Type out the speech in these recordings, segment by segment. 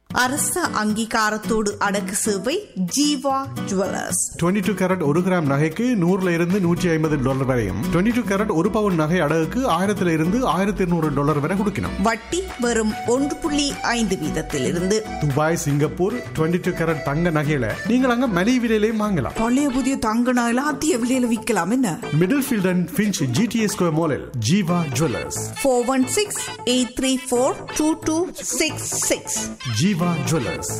அரச அங்கீகாரத்தோடு அடக்கு சேவை ஜீவா ஜுவல்லர்ஸ் 22 டூ கேரட் ஒரு கிராம் நகைக்கு நூறுல இருந்து நூற்றி ஐம்பது டாலர் வரையும் 22 டூ கேரட் ஒரு பவுன் நகை அடகுக்கு ஆயிரத்துல இருந்து ஆயிரத்தி இருநூறு டாலர் வரை கொடுக்கணும் வட்டி வெறும் ஒன்று புள்ளி ஐந்து வீதத்திலிருந்து துபாய் சிங்கப்பூர் 22 டூ கேரட் தங்க நகையில நீங்கள் அங்க மலிவு விலையிலையும் வாங்கலாம் பழைய புதிய தங்க நகையில அதிக விலையில விற்கலாம் என்ன Middlefield and Finch GTA square மாலில் Jeeva jewellers four one six eight three four two two six six Jeeva jewellers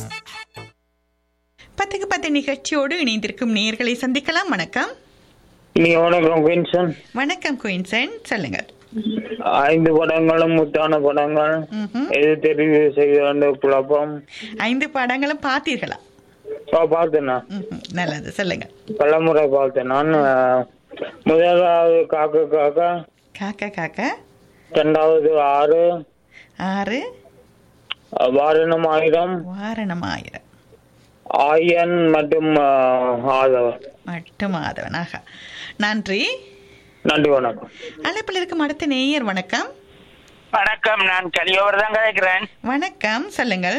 பத்துக்கு பத்து நிகழ்ச்சியோடு இணைந்திருக்கும் நேர்களை சந்திக்கலாம் வணக்கம் நீ வணக்கம் குயின்சன் வணக்கம் குயின்சன் சொல்லுங்க ஐந்து படங்களும் முத்தான படங்கள் ம்ஹும். எது தெரிவு செய்ய வேண்டிய குழப்பம் ஐந்து படங்களும் பார்த்தீர்களா பா- பார்த்தேன் நான் ம்ஹும். நல்லது சொல்லுங்க பலமுறை பார்த்தேன் நான் அஹ், முதலாவது காக்க காக்க காக்கா காக்கா இரண்டாவது ஆறு ஆறு அஹ், வாரணம் ஆயிரம் வாரணம் ஆயிரம் ஆயன் மற்றும் அஹ், ஆதவன் மட்டும் மாதவன் ஆகா நன்றி நன்றி வணக்கம் அழைப்பில் இருக்கும் அடுத்த நேயர் வணக்கம் வணக்கம் நான் கலியோவர் தான் கேட்கிறேன் வணக்கம் சொல்லுங்கள்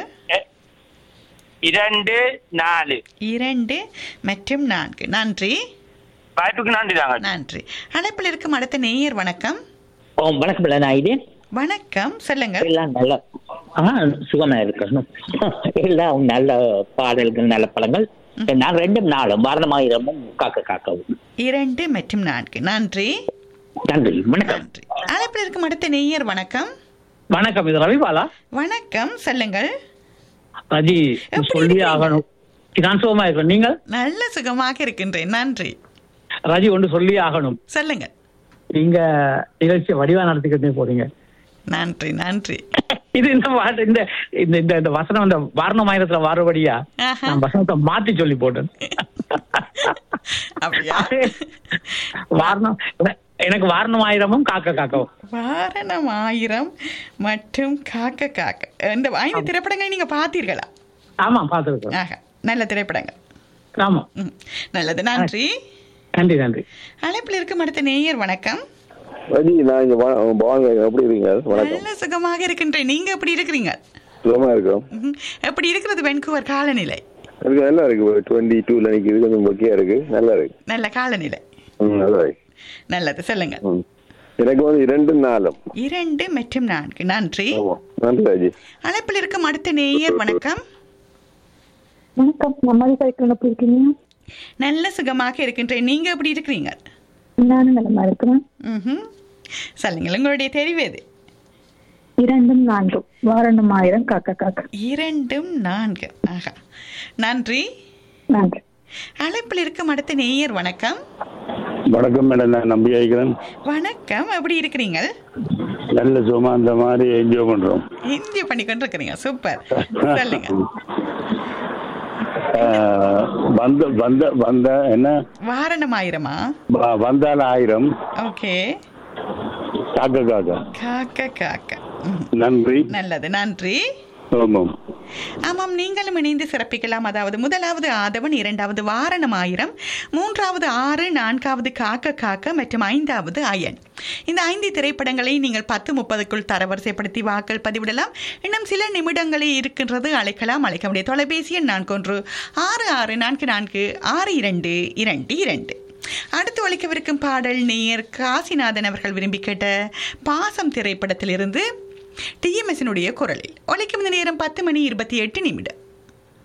இரண்டு நாலு இரண்டு மற்றும் நான்கு நன்றி வாய்ப்புக்கு நன்றி தாங்க நன்றி அழைப்பில் இருக்கும் அடுத்த நேயர் வணக்கம் ஓ வணக்கம் இல்லை நான் இது வணக்கம் சொல்லுங்கள் எல்லாம் நல்ல ஆ சுகமா இருக்கணும் எல்லாம் நல்ல பாடல்கள் நல்ல படங்கள் நான் ரெண்டும் நாளும் வாரணமாயிரமும் காக்க காக்கவும் இரண்டு மற்றும் நான்கு நன்றி நன்றி வணக்கம் நன்றி அழைப்பில் இருக்கும் அடுத்த நேயர் வணக்கம் வணக்கம் இது ரவிபாலா வணக்கம் சொல்லுங்கள் ரஜி எப்படி சொல்லி இருக்கீங்க? ஆகணும் நான் சுகமா இருக்கேன் நீங்கள் நல்ல சுகமாக இருக்கின்றேன் நன்றி ரஜி ஒன்று சொல்லி ஆகணும் சொல்லுங்க நீங்க நிகழ்ச்சியை வடிவா நடத்திக்கிட்டே போறீங்க நன்றி நன்றி இது இந்த பாட்டு இந்த இந்த இந்த இந்த வசனம் இந்த வாரணமாயிரத்துல வாரபடியா ஆஹா. நான் வசனத்தை மாத்தி சொல்லி போட்டேன் அப்படியா வாரணம் எனக்கு வாரணம் ஆயிரமும் காக்க காக்கவும் வாரணம் ஆயிரம் மற்றும் காக்க காக்க இந்த ஐந்து திரைப்படங்களை நீங்க பார்த்தீர்களா ஆமா பாத்துருக்கேன் ஆஹா நல்ல திரைப்படங்கள் ஆமா ம், நல்லது நன்றி நன்றி நன்றி அழைப்பில் இருக்கும் அடுத்த நேயர் வணக்கம் ரஜி நான் இங்க வா- பவானி எப்படி இருக்கீங்க வணக்கம் நல்ல சுகமாக இருக்கின்றேன் நீங்க எப்படி இருக்கிறீங்க சுகமா இருக்கோம் ம், எப்படி இருக்கிறது வென்கூவர் காலநிலை இருக்கு நல்லா இருக்கு டுவெண்ட்டி டூல நிக்குது கொஞ்சம் முக்கியம் இருக்கு நல்லா இருக்கு நல்ல காலநிலை ம், நல்லா இருக்கு நல்லது சொல்லுங்க ம். எனக்கு வந்து இரண்டு நாளும் இரண்டு மற்றும் நான்கு நன்றி ஆமா நன்றி ராஜி அழைப்பில் இருக்கும் அடுத்த நேயர் வணக்கம் வணக்கம் நம்மளி சைக்கிள் எப்படி இருக்கீங்க நல்ல சுகமாக இருக்கின்றேன் நீங்க எப்படி இருக்கிறீங்க நானும் நலமா இருக்கிறேன் ம்ஹும். சொல்லுங்கள் உங்களுடைய தெரிவு எது இரண்டும் நான்கும் வாரணம் ஆயிரம் காக்க காக்க இரண்டும் நான்கு ஆகா நன்றி நன்றி அழைப்பில் இருக்கும் அடுத்த நேயர் வணக்கம் வணக்கம் மேடம் நான் நம்பி ஆகிக்கிறேன் வணக்கம் எப்படி இருக்கிறீங்க நல்ல சுகமா அந்த மாதிரி என்ஜாய் பண்றோம் என்ஜாய் பண்ணி கொண்டு இருக்கிறீங்க சூப்பர் சொல்லுங்க ஆஹ், வந்த வந்த வந்த என்ன வாரணம் ஆயிரமா வ- வந்தால் ஆயிரம் ஓகே காக்க காக்க காக்க காக்க ம். நன்றி நல்லது நன்றி ஆமாம் ஆமாம் நீங்களும் இணைந்து சிறப்பிக்கலாம் அதாவது முதலாவது ஆதவன் இரண்டாவது வாரணம் ஆயிரம் மூன்றாவது ஆறு நான்காவது காக்க காக்க மற்றும் ஐந்தாவது அயன் இந்த ஐந்து திரைப்படங்களை நீங்கள் பத்து முப்பதுக்குள் தரவரிசைப்படுத்தி வாக்கள் பதிவிடலாம் இன்னும் சில நிமிடங்களே இருக்கின்றது அழைக்கலாம் அழைக்க முடிய தொலைபேசி எண் நான்கு ஒன்று ஆறு ஆறு நான்கு நான்கு ஆறு இரண்டு இரண்டு இரண்டு அடுத்து ஒழிக்கவிருக்கும் பாடல் நேயர் காசிநாதன் அவர்கள் விரும்பி கேட்ட பாசம் திரைப்படத்திலிருந்து டிஎம்எஸ்னுடைய குரலில் ஒழிக்கும் இந்த நேரம் பத்து மணி இருபத்தி எட்டு நிமிடம்